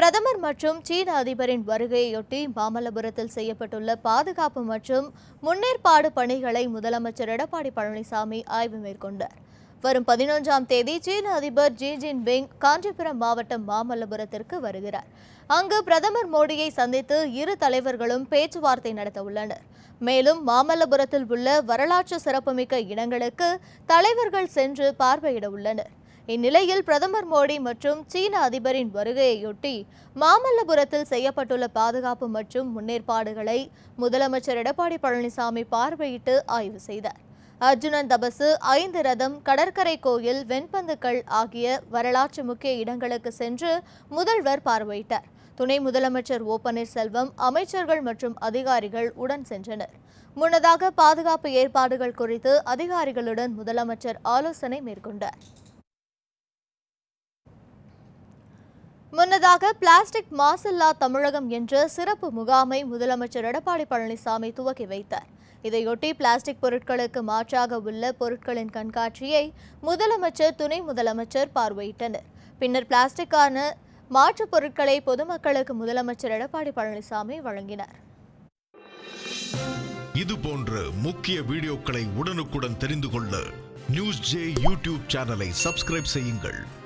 பிரதமர் மற்றும் சீன அதிபரின் வருகையொட்டி மாமல்லபுரத்தில் செய்யப்பட்டுள்ள பாதுகாப்பு மற்றும் முன்னேற்பாடு பணிகளை முதலமைச்சர் எடப்பாடி பழனிசாமி ஆய்வு மேற்கொண்டார் வரும் பதினொன்றாம் தேதி சீன அதிபர் ஜி ஜின்பிங் காஞ்சிபுரம் மாவட்டம் மாமல்லபுரத்திற்கு வருகிறார் அங்கு பிரதமர் மோடியை சந்தித்து இரு தலைவர்களும் பேச்சுவார்த்தை நடத்த உள்ளனர் மேலும் மாமல்லபுரத்தில் உள்ள வரலாற்று சிறப்புமிக்க இடங்களுக்கு தலைவர்கள் சென்று பார்வையிட உள்ளனர் இந்நிலையில் பிரதமர் மோடி மற்றும் சீன அதிபரின் வருகையொட்டி மாமல்லபுரத்தில் செய்யப்பட்டுள்ள பாதுகாப்பு மற்றும் முன்னேற்பாடுகளை முதலமைச்சர் எடப்பாடி பழனிசாமி பார்வையிட்டு ஆய்வு செய்தார் அர்ஜுனன் தபசு ஐந்து ரதம் கடற்கரை கோயில் வெண்பந்துக்கள் ஆகிய வரலாற்று முக்கிய இடங்களுக்கு சென்று முதல்வர் பார்வையிட்டார் துணை முதலமைச்சர் ஓ பன்னீர்செல்வம் அமைச்சர்கள் மற்றும் அதிகாரிகள் உடன் சென்றனர் முன்னதாக பாதுகாப்பு ஏற்பாடுகள் குறித்து அதிகாரிகளுடன் முதலமைச்சர் ஆலோசனை மேற்கொண்டார் முன்னதாக பிளாஸ்டிக் மாசில்லா தமிழகம் என்ற சிறப்பு முகாமை முதலமைச்சர் எடப்பாடி பழனிசாமி துவக்கி வைத்தார் இதையொட்டி பிளாஸ்டிக் பொருட்களுக்கு மாற்றாக உள்ள பொருட்களின் கண்காட்சியை முதலமைச்சர் துணை முதலமைச்சர் பார்வையிட்டனர் பின்னர் பிளாஸ்டிக்கான மாற்றுப் பொருட்களை பொதுமக்களுக்கு முதலமைச்சர் எடப்பாடி பழனிசாமி வழங்கினார் இது போன்ற முக்கிய வீடியோக்களை உடனுக்குடன் தெரிந்து கொள்ள நியூஸ் ஜே யூடியூப் சேனலை சப்ஸ்கிரைப் செய்யுங்கள்